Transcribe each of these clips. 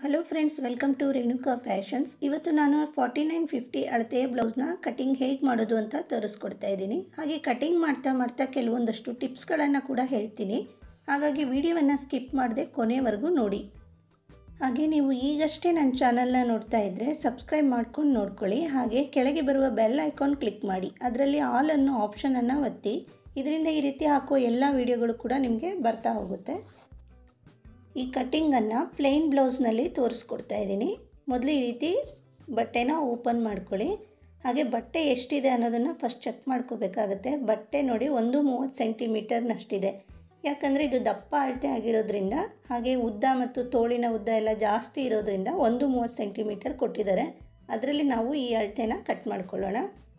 hello friends welcome to Renuka fashions ಇವತ್ತು ನಾನು forty nine fifty ಅಳತೆಯ ಬ್ಲೌಸ್ನ ಕಟಿಂಗ್ ಹೇಗೆ ಮಾಡೋದು ಅಂತ ತೋರಿಸ್ಕೊಡ್ತಾ ಇದ್ದೀನಿ ಹಾಗೆ ಕಟಿಂಗ್ ಮಾಡ್ತಾ ಮಾಡ್ತಾ ಕೆಲವೊಂದಷ್ಟು ಟಿಪ್ಸ್ಗಳನ್ನು ಕೂಡ ಹೇಳ್ತೀನಿ ಹಾಗಾಗಿ ವಿಡಿಯೋವನ್ನು ಸ್ಕಿಪ್ ಮಾಡದೆ ಕೊನೆವರೆಗೂ ನೋಡಿ ಹಾಗೆ ನೀವು ಈಗಷ್ಟೇ ನನ್ನ ಚಾನಲ್ನ ನೋಡ್ತಾ ಇದ್ದರೆ ಸಬ್ಸ್ಕ್ರೈಬ್ ಮಾಡ್ಕೊಂಡು ನೋಡ್ಕೊಳ್ಳಿ ಹಾಗೆ ಕೆಳಗೆ ಬರುವ ಬೆಲ್ ಐಕಾನ್ ಕ್ಲಿಕ್ ಮಾಡಿ ಅದರಲ್ಲಿ ಆಲ್ ಅನ್ನೋ ಆಪ್ಷನನ್ನು ಒತ್ತಿ ಇದರಿಂದ ಈ ರೀತಿ ಹಾಕೋ ಎಲ್ಲ ವಿಡಿಯೋಗಳು ಕೂಡ ನಿಮಗೆ ಬರ್ತಾ ಹೋಗುತ್ತೆ ಈ ಕಟ್ಟಿಂಗನ್ನು ಪ್ಲೇನ್ ಬ್ಲೌಸ್ನಲ್ಲಿ ತೋರಿಸ್ಕೊಡ್ತಾ ಇದ್ದೀನಿ ಮೊದಲು ಈ ರೀತಿ ಬಟ್ಟೆನ ಓಪನ್ ಮಾಡ್ಕೊಳ್ಳಿ ಹಾಗೆ ಬಟ್ಟೆ ಎಷ್ಟಿದೆ ಅನ್ನೋದನ್ನು ಫಸ್ಟ್ ಚೆಕ್ ಮಾಡ್ಕೋಬೇಕಾಗತ್ತೆ ಬಟ್ಟೆ ನೋಡಿ ಒಂದು ಮೂವತ್ತು ಸೆಂಟಿಮೀಟರ್ನಷ್ಟಿದೆ ಯಾಕಂದರೆ ಇದು ದಪ್ಪ ಅಳತೆ ಆಗಿರೋದ್ರಿಂದ ಹಾಗೆ ಉದ್ದ ಮತ್ತು ತೋಳಿನ ಉದ್ದ ಎಲ್ಲ ಜಾಸ್ತಿ ಇರೋದ್ರಿಂದ ಒಂದು ಮೂವತ್ತು ಸೆಂಟಿಮೀಟರ್ ಕೊಟ್ಟಿದ್ದಾರೆ ಅದರಲ್ಲಿ ನಾವು ಈ ಅಳತೆನ ಕಟ್ ಮಾಡ್ಕೊಳ್ಳೋಣ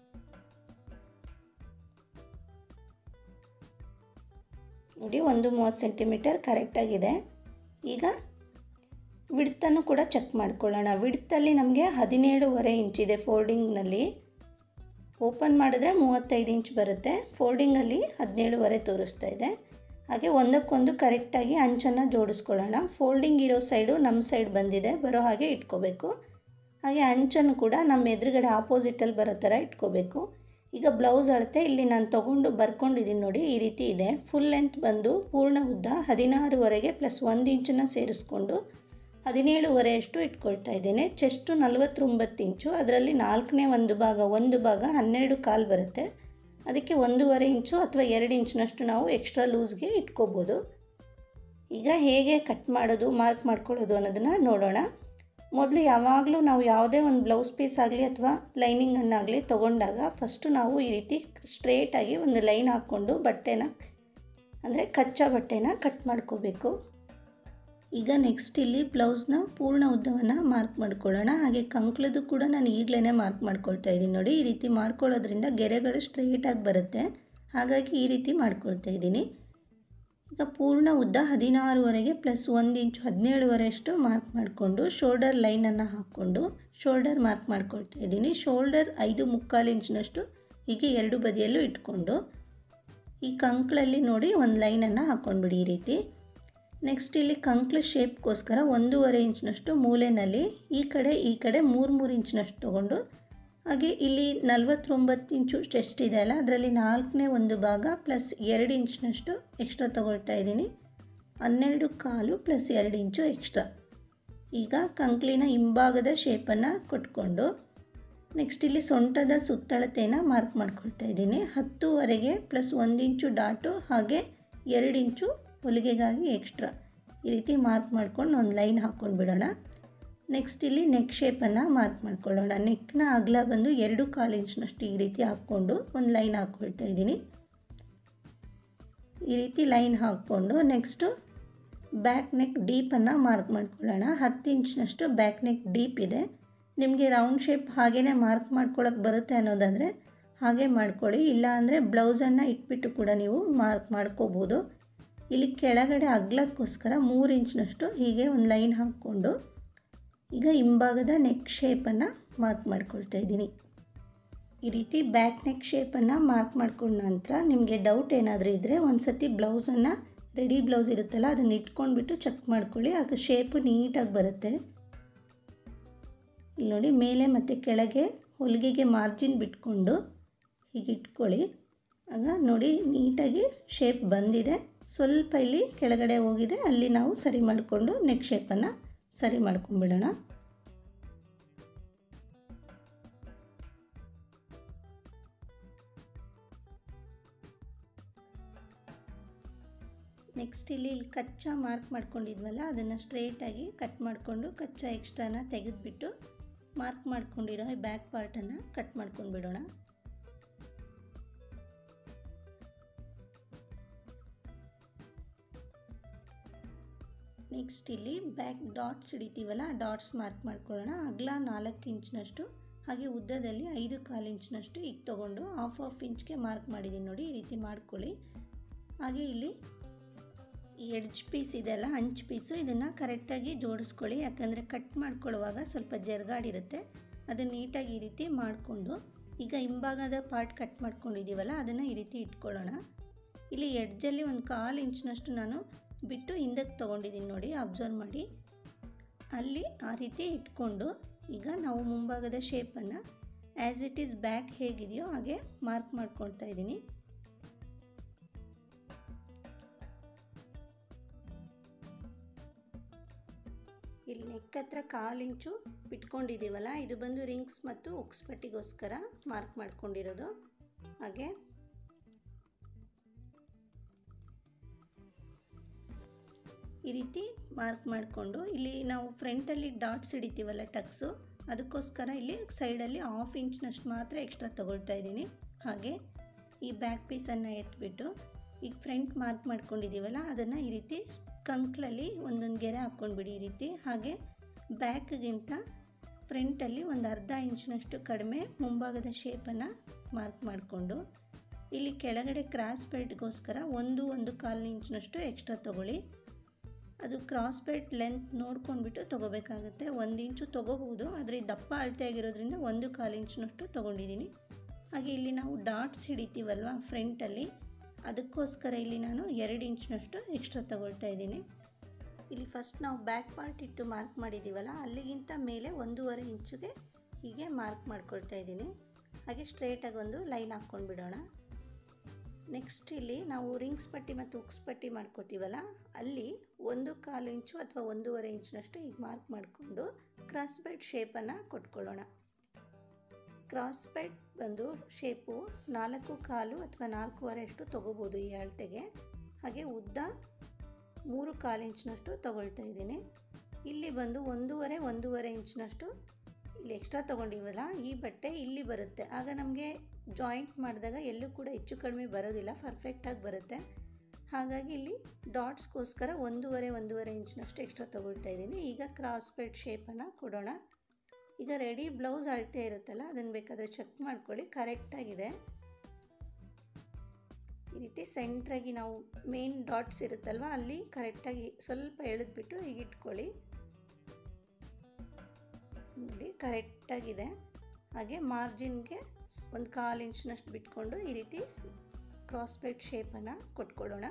ನೋಡಿ ಒಂದು ಮೂವತ್ತು ಸೆಂಟಿಮೀಟರ್ ಕರೆಕ್ಟಾಗಿದೆ ಈಗ ವಿಡ್ತನ್ನು ಕೂಡ ಚೆಕ್ ಮಾಡ್ಕೊಳ್ಳೋಣ ವಿಡ್ತಲ್ಲಿ ನಮಗೆ ಹದಿನೇಳುವರೆ ಇಂಚಿದೆ ಫೋಲ್ಡಿಂಗ್ನಲ್ಲಿ ಓಪನ್ ಮಾಡಿದ್ರೆ ಮೂವತ್ತೈದು ಇಂಚ್ ಬರುತ್ತೆ ಫೋಲ್ಡಿಂಗಲ್ಲಿ ಹದಿನೇಳುವರೆ ತೋರಿಸ್ತಾ ಇದೆ ಹಾಗೆ ಒಂದಕ್ಕೊಂದು ಕರೆಕ್ಟಾಗಿ ಅಂಚನ್ನು ಜೋಡಿಸ್ಕೊಳ್ಳೋಣ ಫೋಲ್ಡಿಂಗ್ ಇರೋ ಸೈಡು ನಮ್ಮ ಸೈಡ್ ಬಂದಿದೆ ಬರೋ ಹಾಗೆ ಇಟ್ಕೋಬೇಕು ಹಾಗೆ ಅಂಚನ್ನು ಕೂಡ ನಮ್ಮ ಎದುರುಗಡೆ ಆಪೋಸಿಟಲ್ಲಿ ಬರೋ ಥರ ಇಟ್ಕೋಬೇಕು ಈಗ ಬ್ಲೌಸ್ ಅಳತೆ ಇಲ್ಲಿ ನಾನು ತೊಗೊಂಡು ಬರ್ಕೊಂಡಿದ್ದೀನಿ ನೋಡಿ ಈ ರೀತಿ ಇದೆ ಫುಲ್ ಲೆಂತ್ ಬಂದು ಪೂರ್ಣ ಉದ್ದ ಹದಿನಾರುವರೆಗೆ ಪ್ಲಸ್ ಒಂದು ಇಂಚನ್ನು ಸೇರಿಸ್ಕೊಂಡು ಹದಿನೇಳುವರೆಯಷ್ಟು ಇಟ್ಕೊಳ್ತಾ ಇದ್ದೇನೆ ಚೆಸ್ಟು ನಲವತ್ತೊಂಬತ್ತು ಇಂಚು ಅದರಲ್ಲಿ ನಾಲ್ಕನೇ ಒಂದು ಭಾಗ ಒಂದು ಭಾಗ ಹನ್ನೆರಡು ಕಾಲು ಬರುತ್ತೆ ಅದಕ್ಕೆ ಒಂದೂವರೆ ಇಂಚು ಅಥವಾ ಎರಡು ಇಂಚಿನಷ್ಟು ನಾವು ಎಕ್ಸ್ಟ್ರಾ ಲೂಸ್ಗೆ ಇಟ್ಕೋಬೋದು ಈಗ ಹೇಗೆ ಕಟ್ ಮಾಡೋದು ಮಾರ್ಕ್ ಮಾಡ್ಕೊಳ್ಳೋದು ಅನ್ನೋದನ್ನು ನೋಡೋಣ ಮೊದಲು ಯಾವಾಗಲೂ ನಾವು ಯಾವುದೇ ಒಂದು ಬ್ಲೌಸ್ ಪೀಸ್ ಆಗಲಿ ಅಥವಾ ಲೈನಿಂಗನ್ನಾಗಲಿ ತೊಗೊಂಡಾಗ ಫಸ್ಟು ನಾವು ಈ ರೀತಿ ಸ್ಟ್ರೇಟಾಗಿ ಒಂದು ಲೈನ್ ಹಾಕ್ಕೊಂಡು ಬಟ್ಟೆನ ಅಂದರೆ ಕಚ್ಚಾ ಬಟ್ಟೆನ ಕಟ್ ಮಾಡ್ಕೋಬೇಕು ಈಗ ನೆಕ್ಸ್ಟ್ ಇಲ್ಲಿ ಬ್ಲೌಸ್ನ ಪೂರ್ಣ ಉದ್ದವನ್ನು ಮಾರ್ಕ್ ಮಾಡ್ಕೊಳ್ಳೋಣ ಹಾಗೆ ಕಂಕ್ಳದು ಕೂಡ ನಾನು ಈಗಲೇ ಮಾರ್ಕ್ ಮಾಡ್ಕೊಳ್ತಾ ಇದ್ದೀನಿ ನೋಡಿ ಈ ರೀತಿ ಮಾಡ್ಕೊಳ್ಳೋದ್ರಿಂದ ಗೆರೆಗಳು ಸ್ಟ್ರೈಟಾಗಿ ಬರುತ್ತೆ ಹಾಗಾಗಿ ಈ ರೀತಿ ಮಾಡ್ಕೊಳ್ತಾ ಇದ್ದೀನಿ ಈಗ ಪೂರ್ಣ ಉದ್ದ ಹದಿನಾರುವರೆಗೆ ಪ್ಲಸ್ ಒಂದು ಇಂಚು ಹದಿನೇಳುವರೆಯಷ್ಟು ಮಾರ್ಕ್ ಮಾಡಿಕೊಂಡು ಶೋಲ್ಡರ್ ಲೈನನ್ನು ಹಾಕ್ಕೊಂಡು ಶೋಲ್ಡರ್ ಮಾರ್ಕ್ ಮಾಡ್ಕೊಳ್ತಾ ಇದ್ದೀನಿ ಶೋಲ್ಡರ್ ಐದು ಮುಕ್ಕಾಲು ಇಂಚಿನಷ್ಟು ಹೀಗೆ ಎರಡು ಬದಿಯಲ್ಲೂ ಇಟ್ಕೊಂಡು ಈ ಕಂಕ್ಳಲ್ಲಿ ನೋಡಿ ಒಂದು ಲೈನನ್ನು ಹಾಕ್ಕೊಂಡ್ಬಿಡಿ ಈ ರೀತಿ ನೆಕ್ಸ್ಟ್ ಇಲ್ಲಿ ಕಂಕ್ಳ ಶೇಪ್ಗೋಸ್ಕರ ಒಂದೂವರೆ ಇಂಚಿನಷ್ಟು ಮೂಲೆಯಲ್ಲಿ ಈ ಕಡೆ ಈ ಕಡೆ ಮೂರು ಮೂರು ಇಂಚಿನಷ್ಟು ತೊಗೊಂಡು ಹಾಗೆ ಇಲ್ಲಿ ನಲ್ವತ್ತೊಂಬತ್ತು ಇಂಚು ಚೆಸ್ಟ್ ಇದೆ ಅಲ್ಲ ಅದರಲ್ಲಿ ನಾಲ್ಕನೇ ಒಂದು ಭಾಗ ಪ್ಲಸ್ ಎರಡು ಇಂಚಿನಷ್ಟು ಎಕ್ಸ್ಟ್ರಾ ತೊಗೊಳ್ತಾ ಇದ್ದೀನಿ ಹನ್ನೆರಡು ಕಾಲು ಪ್ಲಸ್ ಎರಡು ಇಂಚು ಎಕ್ಸ್ಟ್ರಾ ಈಗ ಕಂಕ್ಳಿನ ಹಿಂಭಾಗದ ಶೇಪನ್ನು ಕೊಟ್ಕೊಂಡು ನೆಕ್ಸ್ಟ್ ಇಲ್ಲಿ ಸೊಂಟದ ಸುತ್ತಳತೆನ ಮಾರ್ಕ್ ಮಾಡ್ಕೊಳ್ತಾ ಇದ್ದೀನಿ ಹತ್ತುವರೆಗೆ ಪ್ಲಸ್ ಒಂದು ಇಂಚು ಡಾಟು ಹಾಗೆ ಎರಡು ಇಂಚು ಹೊಲಿಗೆಗಾಗಿ ಎಕ್ಸ್ಟ್ರಾ ಈ ರೀತಿ ಮಾರ್ಕ್ ಮಾಡ್ಕೊಂಡು ಒಂದು ಲೈನ್ ಹಾಕ್ಕೊಂಡು ಬಿಡೋಣ ನೆಕ್ಸ್ಟ್ ಇಲ್ಲಿ ನೆಕ್ ಶೇಪನ್ನು ಮಾರ್ಕ್ ಮಾಡ್ಕೊಳ್ಳೋಣ ನೆಕ್ನ ಅಗಲ ಬಂದು ಎರಡು ಕಾಲು ಇಂಚ್ನಷ್ಟು ಈ ರೀತಿ ಹಾಕ್ಕೊಂಡು ಒಂದು ಲೈನ್ ಹಾಕ್ಕೊಳ್ತಾ ಇದ್ದೀನಿ ಈ ರೀತಿ ಲೈನ್ ಹಾಕ್ಕೊಂಡು ನೆಕ್ಸ್ಟು ಬ್ಯಾಕ್ ನೆಕ್ ಡೀಪನ್ನು ಮಾರ್ಕ್ ಮಾಡ್ಕೊಳ್ಳೋಣ ಹತ್ತು ಇಂಚ್ನಷ್ಟು ಬ್ಯಾಕ್ ನೆಕ್ ಡೀಪ್ ಇದೆ ನಿಮಗೆ ರೌಂಡ್ ಶೇಪ್ ಹಾಗೇ ಮಾರ್ಕ್ ಮಾಡ್ಕೊಳ್ಳೋಕೆ ಬರುತ್ತೆ ಅನ್ನೋದಾದರೆ ಹಾಗೆ ಮಾಡ್ಕೊಳ್ಳಿ ಇಲ್ಲ ಅಂದರೆ ಬ್ಲೌಸನ್ನು ಇಟ್ಬಿಟ್ಟು ಕೂಡ ನೀವು ಮಾರ್ಕ್ ಮಾಡ್ಕೋಬೋದು ಇಲ್ಲಿ ಕೆಳಗಡೆ ಅಗ್ಲಕ್ಕೋಸ್ಕರ ಮೂರು ಇಂಚ್ನಷ್ಟು ಹೀಗೆ ಒಂದು ಲೈನ್ ಹಾಕ್ಕೊಂಡು ಈಗ ಹಿಂಭಾಗದ ನೆಕ್ ಶೇಪನ್ನು ಮಾರ್ಕ್ ಮಾಡ್ಕೊಳ್ತಾ ಇದ್ದೀನಿ ಈ ರೀತಿ ಬ್ಯಾಕ್ ನೆಕ್ ಶೇಪನ್ನು ಮಾರ್ಕ್ ಮಾಡ್ಕೊಂಡ ನಂತರ ನಿಮಗೆ ಡೌಟ್ ಏನಾದರೂ ಇದ್ದರೆ ಒಂದು ಸತಿ ಬ್ಲೌಸನ್ನು ರೆಡಿ ಬ್ಲೌಸ್ ಇರುತ್ತಲ್ಲ ಅದನ್ನು ಇಟ್ಕೊಂಡ್ಬಿಟ್ಟು ಚೆಕ್ ಮಾಡ್ಕೊಳ್ಳಿ ಆಗ ಶೇಪು ನೀಟಾಗಿ ಬರುತ್ತೆ ಇಲ್ಲಿ ನೋಡಿ ಮೇಲೆ ಮತ್ತು ಕೆಳಗೆ ಹೊಲಿಗೆಗೆ ಮಾರ್ಜಿನ್ ಬಿಟ್ಕೊಂಡು ಹೀಗೆ ಇಟ್ಕೊಳ್ಳಿ ಆಗ ನೋಡಿ ನೀಟಾಗಿ ಶೇಪ್ ಬಂದಿದೆ ಸ್ವಲ್ಪ ಇಲ್ಲಿ ಕೆಳಗಡೆ ಹೋಗಿದೆ ಅಲ್ಲಿ ನಾವು ಸರಿ ಮಾಡಿಕೊಂಡು ನೆಕ್ ಶೇಪನ್ನು ಸರಿ ಮಾಡ್ಕೊಂಬಿಡೋಣ ನೆಕ್ಸ್ಟ್ ಇಲ್ಲಿ ಇಲ್ಲಿ ಕಚ್ಚಾ ಮಾರ್ಕ್ ಮಾಡ್ಕೊಂಡಿದ್ವಲ್ಲ ಅದನ್ನು ಸ್ಟ್ರೇಟಾಗಿ ಕಟ್ ಮಾಡಿಕೊಂಡು ಕಚ್ಚಾ ಎಕ್ಸ್ಟ್ರಾನ ತೆಗೆದುಬಿಟ್ಟು ಮಾರ್ಕ್ ಮಾಡ್ಕೊಂಡಿರೋ ಬ್ಯಾಕ್ ಪಾರ್ಟನ್ನು ಕಟ್ ಮಾಡ್ಕೊಂಡು ಬಿಡೋಣ ನೆಕ್ಸ್ಟ್ ಇಲ್ಲಿ ಬ್ಯಾಕ್ ಡಾಟ್ಸ್ ಹಿಡಿತೀವಲ್ಲ ಡಾಟ್ಸ್ ಮಾರ್ಕ್ ಮಾಡ್ಕೊಳ್ಳೋಣ ಅಗಲ ನಾಲ್ಕು ಇಂಚ್ನಷ್ಟು ಹಾಗೆ ಉದ್ದದಲ್ಲಿ ಐದು ಕಾಲು ಇಂಚ್ನಷ್ಟು ಈಗ ತೊಗೊಂಡು ಹಾಫ್ ಹಾಫ್ ಇಂಚ್ಗೆ ಮಾರ್ಕ್ ಮಾಡಿದ್ದೀನಿ ನೋಡಿ ಈ ರೀತಿ ಮಾಡ್ಕೊಳ್ಳಿ ಹಾಗೆ ಇಲ್ಲಿ ಈ ಎಡ್ಜ್ ಪೀಸ್ ಇದೆಲ್ಲ ಅಂಚು ಪೀಸು ಇದನ್ನು ಕರೆಕ್ಟಾಗಿ ಜೋಡಿಸ್ಕೊಳ್ಳಿ ಯಾಕಂದರೆ ಕಟ್ ಮಾಡ್ಕೊಳ್ಳುವಾಗ ಸ್ವಲ್ಪ ಜರ್ಗಾಡಿರುತ್ತೆ ಅದನ್ನು ನೀಟಾಗಿ ಈ ರೀತಿ ಮಾಡಿಕೊಂಡು ಈಗ ಹಿಂಭಾಗದ ಪಾರ್ಟ್ ಕಟ್ ಮಾಡ್ಕೊಂಡಿದ್ದೀವಲ್ಲ ಅದನ್ನು ಈ ರೀತಿ ಇಟ್ಕೊಳ್ಳೋಣ ಇಲ್ಲಿ ಎಡ್ಜಲ್ಲಿ ಒಂದು ಕಾಲು ಇಂಚ್ನಷ್ಟು ನಾನು ಬಿಟ್ಟು ಹಿಂದಕ್ಕೆ ತೊಗೊಂಡಿದ್ದೀನಿ ನೋಡಿ ಅಬ್ಸರ್ವ್ ಮಾಡಿ ಅಲ್ಲಿ ಆ ರೀತಿ ಇಟ್ಕೊಂಡು ಈಗ ನಾವು ಮುಂಭಾಗದ ಶೇಪನ್ನು ಆ್ಯಸ್ ಇಟ್ ಈಸ್ ಬ್ಯಾಕ್ ಹೇಗಿದೆಯೋ ಹಾಗೆ ಮಾರ್ಕ್ ಮಾಡ್ಕೊಳ್ತಾ ಇದ್ದೀನಿ ಇಲ್ಲಿ ನೆಕ್ ಹತ್ರ ಕಾಲು ಇಂಚು ಬಿಟ್ಕೊಂಡಿದ್ದೀವಲ್ಲ ಇದು ಬಂದು ರಿಂಗ್ಸ್ ಮತ್ತು ಉಕ್ಸ್ ಪಟ್ಟಿಗೋಸ್ಕರ ಮಾರ್ಕ್ ಮಾಡ್ಕೊಂಡಿರೋದು ಹಾಗೆ ಈ ರೀತಿ ಮಾರ್ಕ್ ಮಾಡಿಕೊಂಡು ಇಲ್ಲಿ ನಾವು ಫ್ರಂಟಲ್ಲಿ ಡಾಟ್ಸ್ ಹಿಡಿತೀವಲ್ಲ ಟಕ್ಸು ಅದಕ್ಕೋಸ್ಕರ ಇಲ್ಲಿ ಸೈಡಲ್ಲಿ ಹಾಫ್ ಇಂಚ್ನಷ್ಟು ಮಾತ್ರ ಎಕ್ಸ್ಟ್ರಾ ತೊಗೊಳ್ತಾ ಇದ್ದೀನಿ ಹಾಗೆ ಈ ಬ್ಯಾಕ್ ಪೀಸನ್ನು ಎತ್ಬಿಟ್ಟು ಈಗ ಫ್ರಂಟ್ ಮಾರ್ಕ್ ಮಾಡ್ಕೊಂಡಿದ್ದೀವಲ್ಲ ಅದನ್ನು ಈ ರೀತಿ ಕಂಕ್ಳಲ್ಲಿ ಒಂದೊಂದು ಗೆರೆ ಹಾಕ್ಕೊಂಡ್ಬಿಡಿ ಈ ರೀತಿ ಹಾಗೆ ಬ್ಯಾಕ್ಗಿಂತ ಫ್ರಂಟಲ್ಲಿ ಒಂದು ಅರ್ಧ ಇಂಚ್ನಷ್ಟು ಕಡಿಮೆ ಮುಂಭಾಗದ ಶೇಪನ್ನು ಮಾರ್ಕ್ ಮಾಡಿಕೊಂಡು ಇಲ್ಲಿ ಕೆಳಗಡೆ ಕ್ರಾಸ್ ಬೆಲ್ಟ್ಗೋಸ್ಕರ ಒಂದು ಒಂದು ಕಾಲು ಇಂಚ್ನಷ್ಟು ಎಕ್ಸ್ಟ್ರಾ ತೊಗೊಳ್ಳಿ ಅದು ಕ್ರಾಸ್ ಬೆಲ್ಟ್ ಲೆಂತ್ ನೋಡ್ಕೊಂಡ್ಬಿಟ್ಟು ತೊಗೋಬೇಕಾಗುತ್ತೆ ಒಂದು ಇಂಚು ತೊಗೋಬೋದು ಆದರೆ ದಪ್ಪ ಅಳತೆ ಆಗಿರೋದ್ರಿಂದ ಒಂದು ಕಾಲು ಇಂಚ್ನಷ್ಟು ತೊಗೊಂಡಿದ್ದೀನಿ ಹಾಗೆ ಇಲ್ಲಿ ನಾವು ಡಾಟ್ಸ್ ಹಿಡಿತೀವಲ್ವ ಫ್ರಂಟಲ್ಲಿ ಅದಕ್ಕೋಸ್ಕರ ಇಲ್ಲಿ ನಾನು ಎರಡು ಇಂಚ್ನಷ್ಟು ಎಕ್ಸ್ಟ್ರಾ ತೊಗೊಳ್ತಾ ಇದ್ದೀನಿ ಇಲ್ಲಿ ಫಸ್ಟ್ ನಾವು ಬ್ಯಾಕ್ ಪಾರ್ಟ್ ಇಟ್ಟು ಮಾರ್ಕ್ ಮಾಡಿದ್ದೀವಲ್ಲ ಅಲ್ಲಿಗಿಂತ ಮೇಲೆ ಒಂದೂವರೆ ಇಂಚಿಗೆ ಹೀಗೆ ಮಾರ್ಕ್ ಮಾಡ್ಕೊಳ್ತಾ ಇದ್ದೀನಿ ಹಾಗೆ ಸ್ಟ್ರೇಟಾಗಿ ಒಂದು ಲೈನ್ ಹಾಕ್ಕೊಂಡು ಬಿಡೋಣ ನೆಕ್ಸ್ಟ್ ಇಲ್ಲಿ ನಾವು ರಿಂಗ್ಸ್ ಪಟ್ಟಿ ಮತ್ತು ಉಕ್ಸ್ ಪಟ್ಟಿ ಮಾಡ್ಕೋತೀವಲ್ಲ ಅಲ್ಲಿ ಒಂದು ಕಾಲು ಇಂಚು ಅಥವಾ ಒಂದೂವರೆ ಇಂಚಿನಷ್ಟು ಈಗ ಮಾರ್ಕ್ ಮಾಡಿಕೊಂಡು ಕ್ರಾಸ್ ಬೆಲ್ಟ್ ಶೇಪನ್ನು ಕೊಟ್ಕೊಳ್ಳೋಣ ಕ್ರಾಸ್ ಬೆಲ್ಟ್ ಬಂದು ಶೇಪು ನಾಲ್ಕು ಕಾಲು ಅಥವಾ ನಾಲ್ಕೂವರೆ ಅಷ್ಟು ತೊಗೋಬೋದು ಈ ಅಳತೆಗೆ ಹಾಗೆ ಉದ್ದ ಮೂರು ಕಾಲು ಇಂಚಿನಷ್ಟು ತೊಗೊಳ್ತಾ ಇದ್ದೀನಿ ಇಲ್ಲಿ ಬಂದು ಒಂದೂವರೆ ಒಂದೂವರೆ ಇಂಚಿನಷ್ಟು ಇಲ್ಲಿ ಎಕ್ಸ್ಟ್ರಾ ತೊಗೊಂಡಿವಲ್ಲ ಈ ಬಟ್ಟೆ ಇಲ್ಲಿ ಬರುತ್ತೆ ಆಗ ನಮಗೆ ಜಾಯಿಂಟ್ ಮಾಡಿದಾಗ ಎಲ್ಲೂ ಕೂಡ ಹೆಚ್ಚು ಕಡಿಮೆ ಬರೋದಿಲ್ಲ ಪರ್ಫೆಕ್ಟಾಗಿ ಬರುತ್ತೆ ಹಾಗಾಗಿ ಇಲ್ಲಿ ಡಾಟ್ಸ್ಗೋಸ್ಕರ ಒಂದೂವರೆ ಒಂದೂವರೆ ಇಂಚಿನಷ್ಟು ಎಕ್ಸ್ಟ್ರಾ ತೊಗೊಳ್ತಾ ಇದ್ದೀನಿ ಈಗ ಕ್ರಾಸ್ ಬೆಲ್ಟ್ ಶೇಪನ್ನು ಕೊಡೋಣ ಈಗ ರೆಡಿ ಬ್ಲೌಸ್ ಅಳತೆ ಇರುತ್ತಲ್ಲ ಅದನ್ನು ಬೇಕಾದರೆ ಚೆಕ್ ಮಾಡ್ಕೊಳ್ಳಿ ಕರೆಕ್ಟಾಗಿದೆ ಈ ರೀತಿ ಸೆಂಟ್ರಾಗಿ ನಾವು ಮೇನ್ ಡಾಟ್ಸ್ ಇರುತ್ತಲ್ವ ಅಲ್ಲಿ ಕರೆಕ್ಟಾಗಿ ಸ್ವಲ್ಪ ಎಳೆದ್ಬಿಟ್ಟು ಈಗ ಇಟ್ಕೊಳ್ಳಿ ನೋಡಿ ಕರೆಕ್ಟಾಗಿದೆ ಹಾಗೆ ಮಾರ್ಜಿನ್ಗೆ ಒಂದು ಕಾಲು ಇಂಚ್ನಷ್ಟು ಬಿಟ್ಕೊಂಡು ಈ ರೀತಿ ಕ್ರಾಸ್ ಬೆಲ್ಟ್ ಶೇಪನ್ನು ಕೊಟ್ಕೊಳ್ಳೋಣ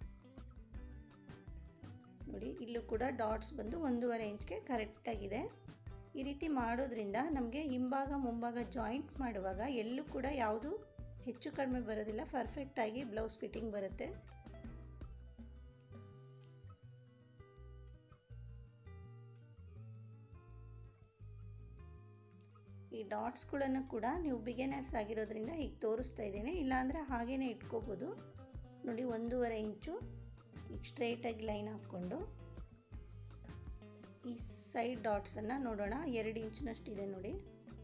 ನೋಡಿ ಇಲ್ಲೂ ಕೂಡ ಡಾಟ್ಸ್ ಬಂದು ಒಂದೂವರೆ ಇಂಚ್ಗೆ ಕರೆಕ್ಟಾಗಿದೆ ಈ ರೀತಿ ಮಾಡೋದ್ರಿಂದ ನಮಗೆ ಹಿಂಭಾಗ ಮುಂಭಾಗ ಜಾಯಿಂಟ್ ಮಾಡುವಾಗ ಎಲ್ಲೂ ಕೂಡ ಯಾವುದು ಹೆಚ್ಚು ಕಡಿಮೆ ಬರೋದಿಲ್ಲ ಪರ್ಫೆಕ್ಟಾಗಿ ಬ್ಲೌಸ್ ಫಿಟ್ಟಿಂಗ್ ಬರುತ್ತೆ ಈ ಡಾಟ್ಸ್ಗಳನ್ನು ಕೂಡ ನೀವು ಬಿಗಿನರ್ಸ್ ಆಗಿರೋದ್ರಿಂದ ಹೀಗೆ ತೋರಿಸ್ತಾ ಇದ್ದೀನಿ ಇಲ್ಲಾಂದರೆ ಹಾಗೇ ಇಟ್ಕೋಬೋದು ನೋಡಿ ಒಂದೂವರೆ ಇಂಚು ಈಗ ಸ್ಟ್ರೈಟಾಗಿ ಲೈನ್ ಹಾಕ್ಕೊಂಡು ಈ ಸೈಡ್ ಡಾಟ್ಸನ್ನು ನೋಡೋಣ ಎರಡು ಇಂಚಿನಷ್ಟಿದೆ ನೋಡಿ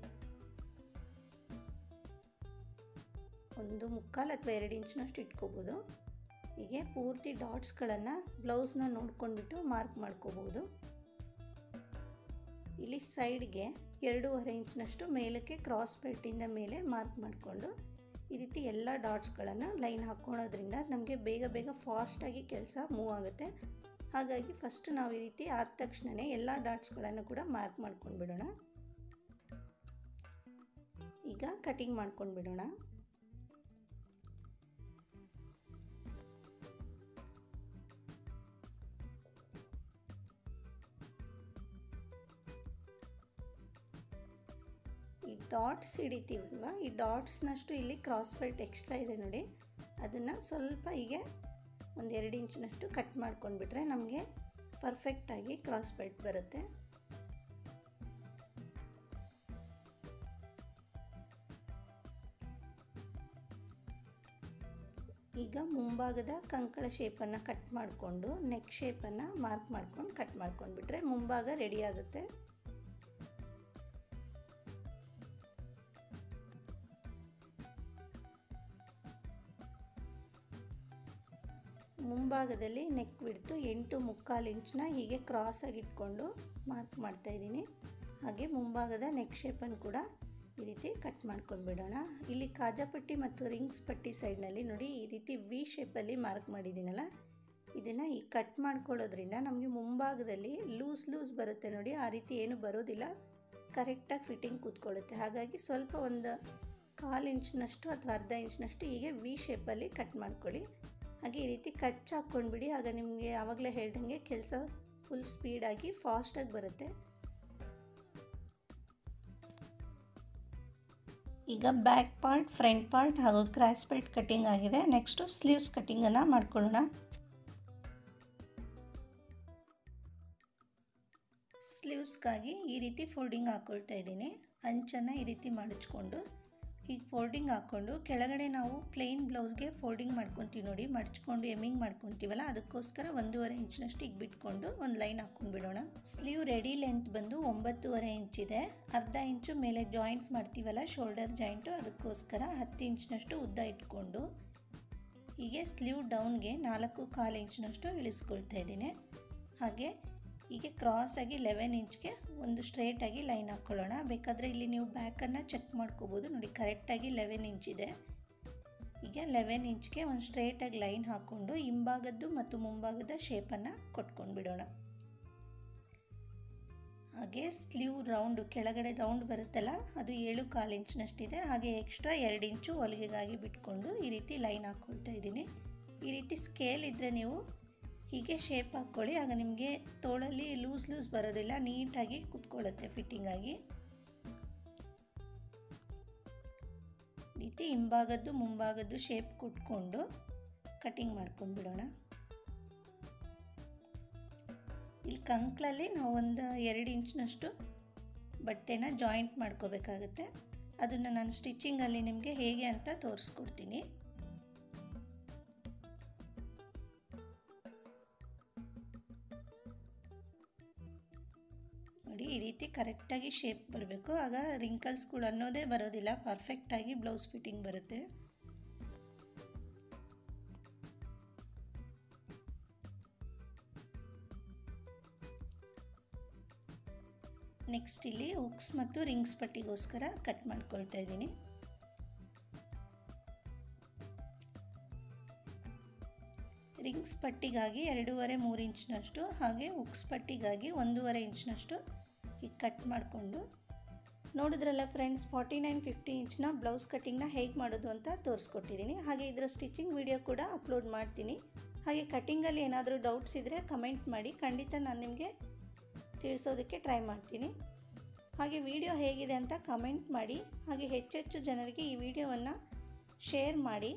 ಒಂದು ಮುಕ್ಕಾಲು ಅಥವಾ ಎರಡು ಇಂಚಿನಷ್ಟು ಇಟ್ಕೋಬೋದು ಹೀಗೆ ಪೂರ್ತಿ ಡಾಟ್ಸ್ಗಳನ್ನು ಬ್ಲೌಸ್ನ ನೋಡ್ಕೊಂಡ್ಬಿಟ್ಟು ಮಾರ್ಕ್ ಮಾಡ್ಕೋಬೋದು ಇಲ್ಲಿ ಸೈಡ್ಗೆ ಎರಡೂವರೆ ಇಂಚಿನಷ್ಟು ಮೇಲಕ್ಕೆ ಕ್ರಾಸ್ ಬೆಲ್ಟಿಂದ ಮೇಲೆ ಮಾರ್ಕ್ ಮಾಡಿಕೊಂಡು ಈ ರೀತಿ ಎಲ್ಲ ಡಾಟ್ಸ್ಗಳನ್ನು ಲೈನ್ ಹಾಕ್ಕೊಳೋದ್ರಿಂದ ನಮಗೆ ಬೇಗ ಬೇಗ ಫಾಸ್ಟಾಗಿ ಕೆಲಸ ಮೂವ್ ಆಗುತ್ತೆ ಹಾಗಾಗಿ ಫಸ್ಟ್ ನಾವು ಈ ರೀತಿ ಆದ ತಕ್ಷಣವೇ ಎಲ್ಲ ಡಾಟ್ಸ್ಗಳನ್ನು ಕೂಡ ಮಾರ್ಕ್ ಮಾಡ್ಕೊಂಡು ಬಿಡೋಣ ಈಗ ಕಟಿಂಗ್ ಮಾಡ್ಕೊಂಡು ಬಿಡೋಣ ಈ ಡಾಟ್ಸ್ ಹಿಡಿತೀವಲ್ವ ಈ ಡಾಟ್ಸ್ನಷ್ಟು ಇಲ್ಲಿ ಕ್ರಾಸ್ ಬೆಲ್ಟ್ ಎಕ್ಸ್ಟ್ರಾ ಇದೆ ನೋಡಿ ಅದನ್ನು ಸ್ವಲ್ಪ ಹೀಗೆ ಒಂದು ಎರಡು ಇಂಚಿನಷ್ಟು ಕಟ್ ಮಾಡ್ಕೊಂಡ್ಬಿಟ್ರೆ ನಮಗೆ ಪರ್ಫೆಕ್ಟಾಗಿ ಕ್ರಾಸ್ ಬೆಲ್ಟ್ ಬರುತ್ತೆ ಈಗ ಮುಂಭಾಗದ ಕಂಕಳ ಶೇಪನ್ನು ಕಟ್ ಮಾಡಿಕೊಂಡು ನೆಕ್ ಶೇಪನ್ನು ಮಾರ್ಕ್ ಮಾಡ್ಕೊಂಡು ಕಟ್ ಮಾಡ್ಕೊಂಡ್ಬಿಟ್ರೆ ಮುಂಭಾಗ ರೆಡಿ ಆಗುತ್ತೆ ಮುಂಭಾಗದಲ್ಲಿ ನೆಕ್ ಬಿಡ್ತು ಎಂಟು ಮುಕ್ಕಾಲು ಇಂಚನ್ನ ಹೀಗೆ ಕ್ರಾಸಾಗಿ ಇಟ್ಕೊಂಡು ಮಾರ್ಕ್ ಮಾಡ್ತಾಯಿದ್ದೀನಿ ಹಾಗೆ ಮುಂಭಾಗದ ನೆಕ್ ಶೇಪನ್ನು ಕೂಡ ಈ ರೀತಿ ಕಟ್ ಮಾಡ್ಕೊಂಡು ಬಿಡೋಣ ಇಲ್ಲಿ ಕಾಜಾಪಟ್ಟಿ ಮತ್ತು ರಿಂಗ್ಸ್ ಪಟ್ಟಿ ಸೈಡ್ನಲ್ಲಿ ನೋಡಿ ಈ ರೀತಿ ವಿ ಶೇಪಲ್ಲಿ ಮಾರ್ಕ್ ಮಾಡಿದ್ದೀನಲ್ಲ ಇದನ್ನು ಈ ಕಟ್ ಮಾಡ್ಕೊಳ್ಳೋದ್ರಿಂದ ನಮಗೆ ಮುಂಭಾಗದಲ್ಲಿ ಲೂಸ್ ಲೂಸ್ ಬರುತ್ತೆ ನೋಡಿ ಆ ರೀತಿ ಏನು ಬರೋದಿಲ್ಲ ಕರೆಕ್ಟಾಗಿ ಫಿಟ್ಟಿಂಗ್ ಕೂತ್ಕೊಳ್ಳುತ್ತೆ ಹಾಗಾಗಿ ಸ್ವಲ್ಪ ಒಂದು ಕಾಲು ಇಂಚ್ನಷ್ಟು ಅಥವಾ ಅರ್ಧ ಇಂಚ್ನಷ್ಟು ಹೀಗೆ ವಿ ಶೇಪಲ್ಲಿ ಕಟ್ ಮಾಡ್ಕೊಳ್ಳಿ ಹಾಗೆ ಈ ರೀತಿ ಕಚ್ ಹಾಕ್ಕೊಂಡ್ಬಿಡಿ ಆಗ ನಿಮಗೆ ಆವಾಗಲೇ ಹೇಳ್ದಂಗೆ ಕೆಲಸ ಫುಲ್ ಸ್ಪೀಡಾಗಿ ಫಾಸ್ಟಾಗಿ ಬರುತ್ತೆ ಈಗ ಬ್ಯಾಕ್ ಪಾರ್ಟ್ ಫ್ರಂಟ್ ಪಾರ್ಟ್ ಹಾಗೂ ಕ್ರಾಸ್ ಬೆಲ್ಟ್ ಕಟ್ಟಿಂಗ್ ಆಗಿದೆ ನೆಕ್ಸ್ಟು ಸ್ಲೀವ್ಸ್ ಕಟ್ಟಿಂಗನ್ನು ಮಾಡ್ಕೊಳ್ಳೋಣ ಸ್ಲೀವ್ಸ್ಗಾಗಿ ಈ ರೀತಿ ಫೋಲ್ಡಿಂಗ್ ಹಾಕ್ಕೊಳ್ತಾ ಇದ್ದೀನಿ ಅಂಚನ್ನು ಈ ರೀತಿ ಮಡಚ್ಕೊಂಡು ಹೀಗೆ ಫೋಲ್ಡಿಂಗ್ ಹಾಕ್ಕೊಂಡು ಕೆಳಗಡೆ ನಾವು ಪ್ಲೇನ್ ಬ್ಲೌಸ್ಗೆ ಫೋಲ್ಡಿಂಗ್ ಮಾಡ್ಕೊತೀವಿ ನೋಡಿ ಮಡ್ಚ್ಕೊಂಡು ಎಮ್ಮಿಂಗ್ ಮಾಡ್ಕೊತೀವಲ್ಲ ಅದಕ್ಕೋಸ್ಕರ ಒಂದೂವರೆ ಇಂಚಿನಷ್ಟು ಈಗ ಬಿಟ್ಕೊಂಡು ಒಂದು ಲೈನ್ ಹಾಕ್ಕೊಂಡು ಬಿಡೋಣ ಸ್ಲೀವ್ ರೆಡಿ ಲೆಂತ್ ಬಂದು ಒಂಬತ್ತೂವರೆ ಇಂಚಿದೆ ಅರ್ಧ ಇಂಚು ಮೇಲೆ ಜಾಯಿಂಟ್ ಮಾಡ್ತೀವಲ್ಲ ಶೋಲ್ಡರ್ ಜಾಯಿಂಟು ಅದಕ್ಕೋಸ್ಕರ ಹತ್ತು ಇಂಚಿನಷ್ಟು ಉದ್ದ ಇಟ್ಕೊಂಡು ಹೀಗೆ ಸ್ಲೀವ್ ಡೌನ್ಗೆ ನಾಲ್ಕು ಕಾಲು ಇಂಚಿನಷ್ಟು ಇಳಿಸ್ಕೊಳ್ತಾ ಇದ್ದೀನಿ ಹಾಗೆ ಹೀಗೆ ಕ್ರಾಸಾಗಿ ಲೆವೆನ್ ಇಂಚ್ಗೆ ಒಂದು ಸ್ಟ್ರೇಟಾಗಿ ಲೈನ್ ಹಾಕ್ಕೊಳ್ಳೋಣ ಬೇಕಾದರೆ ಇಲ್ಲಿ ನೀವು ಬ್ಯಾಕನ್ನು ಚೆಕ್ ಮಾಡ್ಕೋಬೋದು ನೋಡಿ ಕರೆಕ್ಟಾಗಿ ಲೆವೆನ್ ಇಂಚ್ ಇದೆ ಈಗ ಲೆವೆನ್ ಇಂಚ್ಗೆ ಒಂದು ಸ್ಟ್ರೇಟಾಗಿ ಲೈನ್ ಹಾಕ್ಕೊಂಡು ಹಿಂಭಾಗದ್ದು ಮತ್ತು ಮುಂಭಾಗದ ಶೇಪನ್ನು ಕೊಟ್ಕೊಂಡು ಬಿಡೋಣ ಹಾಗೆ ಸ್ಲೀವ್ ರೌಂಡು ಕೆಳಗಡೆ ರೌಂಡ್ ಬರುತ್ತಲ್ಲ ಅದು ಏಳು ಕಾಲು ಇಂಚಿನಷ್ಟಿದೆ ಹಾಗೆ ಎಕ್ಸ್ಟ್ರಾ ಎರಡು ಇಂಚು ಹೊಲಿಗೆಗಾಗಿ ಬಿಟ್ಕೊಂಡು ಈ ರೀತಿ ಲೈನ್ ಹಾಕ್ಕೊಳ್ತಾ ಇದ್ದೀನಿ ಈ ರೀತಿ ಸ್ಕೇಲ್ ಇದ್ದರೆ ನೀವು ಹೀಗೆ ಶೇಪ್ ಹಾಕ್ಕೊಳ್ಳಿ ಆಗ ನಿಮಗೆ ತೋಳಲ್ಲಿ ಲೂಸ್ ಲೂಸ್ ಬರೋದಿಲ್ಲ ನೀಟಾಗಿ ಕುತ್ಕೊಳ್ಳುತ್ತೆ ಫಿಟ್ಟಿಂಗಾಗಿ ರೀತಿ ಹಿಂಭಾಗದ್ದು ಮುಂಭಾಗದ್ದು ಶೇಪ್ ಕೊಟ್ಕೊಂಡು ಕಟಿಂಗ್ ಮಾಡ್ಕೊಂಡು ಬಿಡೋಣ ಇಲ್ಲಿ ಕಂಕ್ಲಲ್ಲಿ ನಾವು ಒಂದು ಎರಡು ಇಂಚ್ನಷ್ಟು ಬಟ್ಟೆನ ಜಾಯಿಂಟ್ ಮಾಡ್ಕೋಬೇಕಾಗುತ್ತೆ ಅದನ್ನು ನಾನು ಸ್ಟಿಚಿಂಗಲ್ಲಿ ನಿಮಗೆ ಹೇಗೆ ಅಂತ ತೋರಿಸ್ಕೊಡ್ತೀನಿ ನೋಡಿ ಈ ರೀತಿ ಕರೆಕ್ಟಾಗಿ ಶೇಪ್ ಬರಬೇಕು ಆಗ ರಿಂಕಲ್ಸ್ಗಳು ಅನ್ನೋದೇ ಬರೋದಿಲ್ಲ ಪರ್ಫೆಕ್ಟಾಗಿ ಬ್ಲೌಸ್ ಫಿಟ್ಟಿಂಗ್ ಬರುತ್ತೆ ನೆಕ್ಸ್ಟ್ ಇಲ್ಲಿ ಹುಕ್ಸ್ ಮತ್ತು ರಿಂಗ್ಸ್ ಪಟ್ಟಿಗೋಸ್ಕರ ಕಟ್ ಮಾಡ್ಕೊಳ್ತಾ ಇದ್ದೀನಿ ರಿಂಗ್ಸ್ ಪಟ್ಟಿಗಾಗಿ ಎರಡೂವರೆ ಮೂರು ಇಂಚಿನಷ್ಟು ಹಾಗೆ ಉಕ್ಸ್ ಪಟ್ಟಿಗಾಗಿ ಒಂದೂವರೆ ಇಂಚಿನಷ್ಟು ಈಗ ಕಟ್ ಮಾಡಿಕೊಂಡು ನೋಡಿದ್ರಲ್ಲ ಫ್ರೆಂಡ್ಸ್ ಫಾರ್ಟಿ ನೈನ್ ಫಿಫ್ಟಿ ಇಂಚ್ನ ಬ್ಲೌಸ್ ಕಟ್ಟಿಂಗ್ನ ಹೇಗೆ ಮಾಡೋದು ಅಂತ ತೋರಿಸ್ಕೊಟ್ಟಿದ್ದೀನಿ ಹಾಗೆ ಇದರ ಸ್ಟಿಚಿಂಗ್ ವಿಡಿಯೋ ಕೂಡ ಅಪ್ಲೋಡ್ ಮಾಡ್ತೀನಿ ಹಾಗೆ ಕಟ್ಟಿಂಗಲ್ಲಿ ಏನಾದರೂ ಡೌಟ್ಸ್ ಇದ್ದರೆ ಕಮೆಂಟ್ ಮಾಡಿ ಖಂಡಿತ ನಾನು ನಿಮಗೆ ತಿಳಿಸೋದಕ್ಕೆ ಟ್ರೈ ಮಾಡ್ತೀನಿ ಹಾಗೆ ವಿಡಿಯೋ ಹೇಗಿದೆ ಅಂತ ಕಮೆಂಟ್ ಮಾಡಿ ಹಾಗೆ ಹೆಚ್ಚೆಚ್ಚು ಜನರಿಗೆ ಈ ವಿಡಿಯೋವನ್ನು ಶೇರ್ ಮಾಡಿ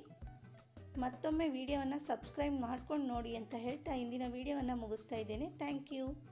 ಮತ್ತೊಮ್ಮೆ ವಿಡಿಯೋವನ್ನು ಸಬ್ಸ್ಕ್ರೈಬ್ ಮಾಡ್ಕೊಂಡು ನೋಡಿ ಅಂತ ಹೇಳ್ತಾ ಇಂದಿನ ವಿಡಿಯೋವನ್ನು ಮುಗಿಸ್ತಾ ಇದ್ದೇನೆ ಥ್ಯಾಂಕ್ ಯು